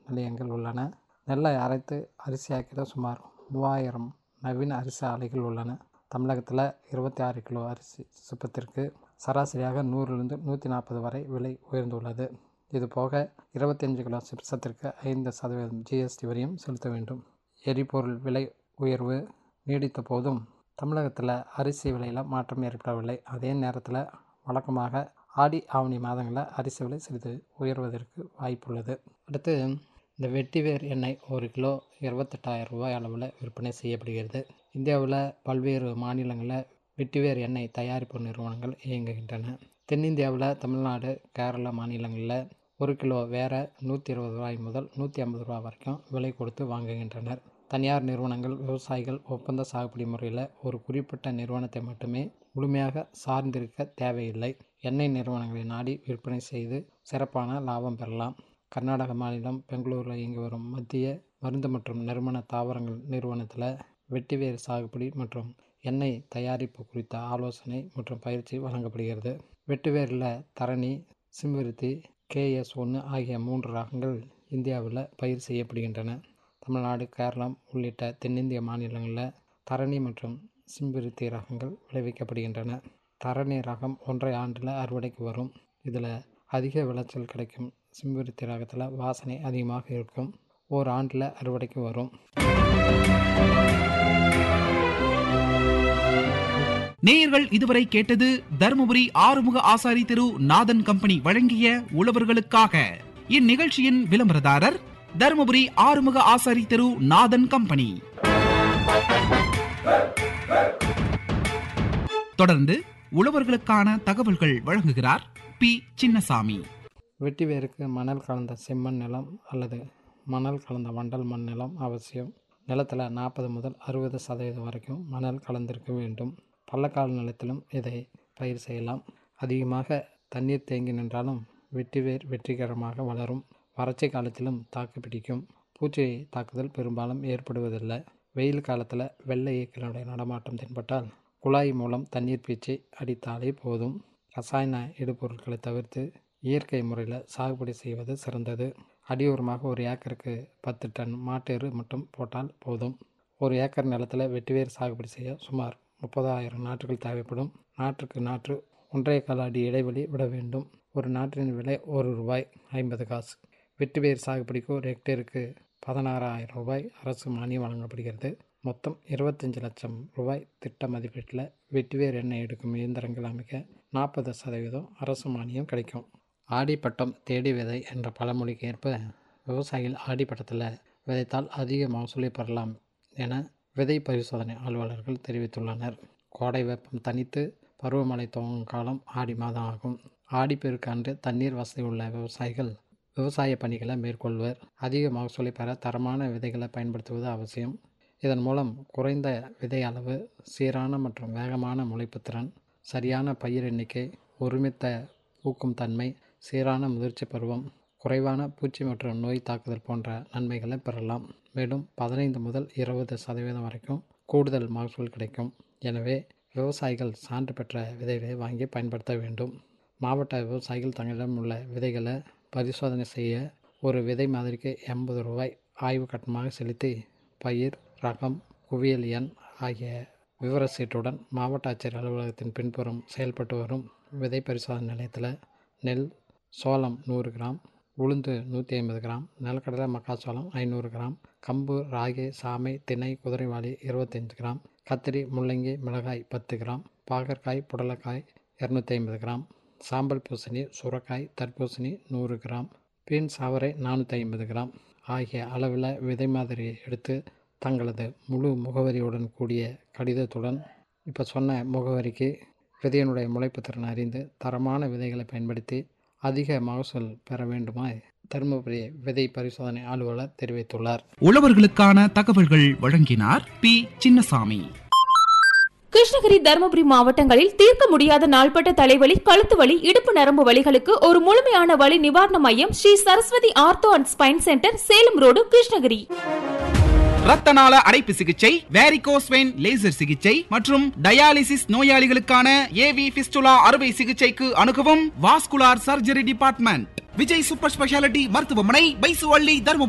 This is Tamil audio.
நிலையங்கள் உள்ளன நெல்லை அரைத்து அரிசியாக்கிட சுமார் மூவாயிரம் நவீன அரிசி ஆலைகள் உள்ளன தமிழகத்தில் இருபத்தி ஆறு கிலோ அரிசி சிப்பத்திற்கு சராசரியாக நூறிலிருந்து நூற்றி நாற்பது வரை விலை உயர்ந்துள்ளது இது போக இருபத்தஞ்சு கிலோ சிப்சத்திற்கு ஐந்து சதவீதம் ஜிஎஸ்டி வரியும் செலுத்த வேண்டும் எரிபொருள் விலை உயர்வு நீடித்த போதும் தமிழகத்தில் அரிசி விலையில் மாற்றம் ஏற்படவில்லை அதே நேரத்தில் வழக்கமாக ஆடி ஆவணி மாதங்களில் அரிசி விலை சிறிது உயர்வதற்கு வாய்ப்புள்ளது அடுத்து இந்த வெட்டிவேர் எண்ணெய் ஒரு கிலோ இருபத்தெட்டாயிரம் ரூபாய் அளவில் விற்பனை செய்யப்படுகிறது இந்தியாவில் பல்வேறு மாநிலங்களில் வெட்டிவேர் எண்ணெய் தயாரிப்பு நிறுவனங்கள் இயங்குகின்றன தென்னிந்தியாவில் தமிழ்நாடு கேரளா மாநிலங்களில் ஒரு கிலோ வேற நூற்றி இருபது ரூபாய் முதல் நூற்றி ஐம்பது ரூபா வரைக்கும் விலை கொடுத்து வாங்குகின்றனர் தனியார் நிறுவனங்கள் விவசாயிகள் ஒப்பந்த சாகுபடி முறையில் ஒரு குறிப்பிட்ட நிறுவனத்தை மட்டுமே முழுமையாக சார்ந்திருக்க தேவையில்லை எண்ணெய் நிறுவனங்களை நாடி விற்பனை செய்து சிறப்பான லாபம் பெறலாம் கர்நாடக மாநிலம் பெங்களூரில் இயங்கி வரும் மத்திய மருந்து மற்றும் நறுமண தாவரங்கள் நிறுவனத்தில் வெட்டிவேர் சாகுபடி மற்றும் எண்ணெய் தயாரிப்பு குறித்த ஆலோசனை மற்றும் பயிற்சி வழங்கப்படுகிறது வெட்டிவேரில் தரணி சிம்பருத்தி கேஎஸ் ஒன்று ஆகிய மூன்று ரகங்கள் இந்தியாவில் பயிர் செய்யப்படுகின்றன தமிழ்நாடு கேரளம் உள்ளிட்ட தென்னிந்திய மாநிலங்களில் தரணி மற்றும் சிம்பருத்தி ரகங்கள் விளைவிக்கப்படுகின்றன தரணி ரகம் ஒன்றை ஆண்டில் அறுவடைக்கு வரும் இதில் அதிக விளைச்சல் கிடைக்கும் சிம்பருத்தி ரகத்தில் வாசனை அதிகமாக இருக்கும் ஓர் ஆண்டில் அறுவடைக்கு வரும் நேயர்கள் இதுவரை கேட்டது தருமபுரி ஆறுமுக ஆசாரி திரு நாதன் கம்பெனி வழங்கிய உழவர்களுக்காக இந்நிகழ்ச்சியின் விளம்பரதாரர் தருமபுரி ஆறுமுக ஆசாரி திரு நாதன் கம்பெனி தொடர்ந்து உழவர்களுக்கான தகவல்கள் வழங்குகிறார் பி சின்னசாமி வெட்டிவேருக்கு மணல் கலந்த செம்மண் நிலம் அல்லது மணல் கலந்த வண்டல் மண் நிலம் அவசியம் நிலத்தில் நாற்பது முதல் அறுபது சதவீதம் வரைக்கும் மணல் கலந்திருக்க வேண்டும் பள்ளக்கால் நிலத்திலும் இதை பயிர் செய்யலாம் அதிகமாக தண்ணீர் தேங்கி நின்றாலும் வெட்டிவேர் வெற்றிகரமாக வளரும் வறட்சி காலத்திலும் தாக்கு பிடிக்கும் பூச்சி தாக்குதல் பெரும்பாலும் ஏற்படுவதில்லை வெயில் காலத்தில் வெள்ளை ஈக்களுடைய நடமாட்டம் தென்பட்டால் குழாய் மூலம் தண்ணீர் பீச்சி அடித்தாலே போதும் ரசாயன இடுபொருட்களை தவிர்த்து இயற்கை முறையில் சாகுபடி செய்வது சிறந்தது அடியோரமாக ஒரு ஏக்கருக்கு பத்து டன் மாட்டு எரு மட்டும் போட்டால் போதும் ஒரு ஏக்கர் நிலத்தில் வெட்டிவேர் சாகுபடி செய்ய சுமார் முப்பதாயிரம் நாற்றுகள் தேவைப்படும் நாற்றுக்கு நாற்று ஒன்றரை கால் அடி இடைவெளி விட வேண்டும் ஒரு நாற்றின் விலை ஒரு ரூபாய் ஐம்பது காசு வெட்டிவேர் சாகுபடிக்கு ஒரு ஹெக்டேருக்கு பதினாறாயிரம் ரூபாய் அரசு மானியம் வழங்கப்படுகிறது மொத்தம் இருபத்தஞ்சி லட்சம் ரூபாய் திட்ட மதிப்பீட்டில் வெட்டிவேர் எண்ணெய் எடுக்கும் இயந்திரங்கள் அமைக்க நாற்பது சதவீதம் அரசு மானியம் கிடைக்கும் ஆடிப்பட்டம் தேடி விதை என்ற பழமொழிக்கு ஏற்ப விவசாயிகள் ஆடிப்பட்டத்தில் விதைத்தால் அதிக மகசூலை பெறலாம் என விதை பரிசோதனை அலுவலர்கள் தெரிவித்துள்ளனர் கோடை வெப்பம் தனித்து பருவமழை துவங்கும் காலம் ஆடி மாதம் ஆகும் ஆடிப்பெருக்கு அன்று தண்ணீர் வசதி உள்ள விவசாயிகள் விவசாய பணிகளை மேற்கொள்வர் அதிக மகசூலை பெற தரமான விதைகளை பயன்படுத்துவது அவசியம் இதன் மூலம் குறைந்த விதை அளவு சீரான மற்றும் வேகமான முளைப்பு திறன் சரியான பயிர் எண்ணிக்கை ஒருமித்த பூக்கும் தன்மை சீரான முதிர்ச்சி பருவம் குறைவான பூச்சி மற்றும் நோய் தாக்குதல் போன்ற நன்மைகளை பெறலாம் மேலும் பதினைந்து முதல் இருபது சதவீதம் வரைக்கும் கூடுதல் மகசூல் கிடைக்கும் எனவே விவசாயிகள் சான்று பெற்ற விதைகளை வாங்கி பயன்படுத்த வேண்டும் மாவட்ட விவசாயிகள் தங்களிடம் உள்ள விதைகளை பரிசோதனை செய்ய ஒரு விதை மாதிரிக்கு எண்பது ரூபாய் ஆய்வு கட்டணமாக செலுத்தி பயிர் ரகம் குவியல் எண் ஆகிய விவர சீட்டுடன் மாவட்ட ஆட்சியர் அலுவலகத்தின் பின்புறம் செயல்பட்டு வரும் விதை பரிசோதனை நிலையத்தில் நெல் சோளம் நூறு கிராம் உளுந்து நூற்றி ஐம்பது கிராம் நிலக்கடலை மக்காச்சோளம் ஐநூறு கிராம் கம்பு ராகி சாமை திணை குதிரைவாளி இருபத்தஞ்சி கிராம் கத்திரி முள்ளங்கி மிளகாய் பத்து கிராம் பாகற்காய் புடலக்காய் இரநூத்தி ஐம்பது கிராம் சாம்பல் பூசணி சுரக்காய் தர்பூசணி நூறு கிராம் பீன்ஸ் அவரை நானூற்றி ஐம்பது கிராம் ஆகிய அளவில் விதை மாதிரி எடுத்து தங்களது முழு முகவரியுடன் கூடிய கடிதத்துடன் இப்போ சொன்ன முகவரிக்கு விதையினுடைய முளைப்பு திறன் அறிந்து தரமான விதைகளை பயன்படுத்தி அதிக மகசூல் பெற வேண்டுமாய் தருமபுரி விதை பரிசோதனை அலுவலர் தெரிவித்துள்ளார் உழவர்களுக்கான தகவல்கள் வழங்கினார் பி சின்னசாமி கிருஷ்ணகிரி தருமபுரி மாவட்டங்களில் தீர்க்க முடியாத நாள்பட்ட தலைவலி கழுத்து வலி இடுப்பு நரம்பு வலிகளுக்கு ஒரு முழுமையான வலி நிவாரண மையம் Sri Saraswathi ortho and spine centre Salem road Krishnagiri ரத்த நாள அடைப்பு சிகிச்சை வேரிகோஸ் வெயின் லேசர் சிகிச்சை மற்றும் டயாலிசிஸ் நோயாளிகளுக்கான ஏவி பிஸ்டுலா அறுவை சிகிச்சைக்கு அணுகவும் vascular surgery department Vijay super speciality மருத்துவமனை பைசுவள்ளி தருமபுரி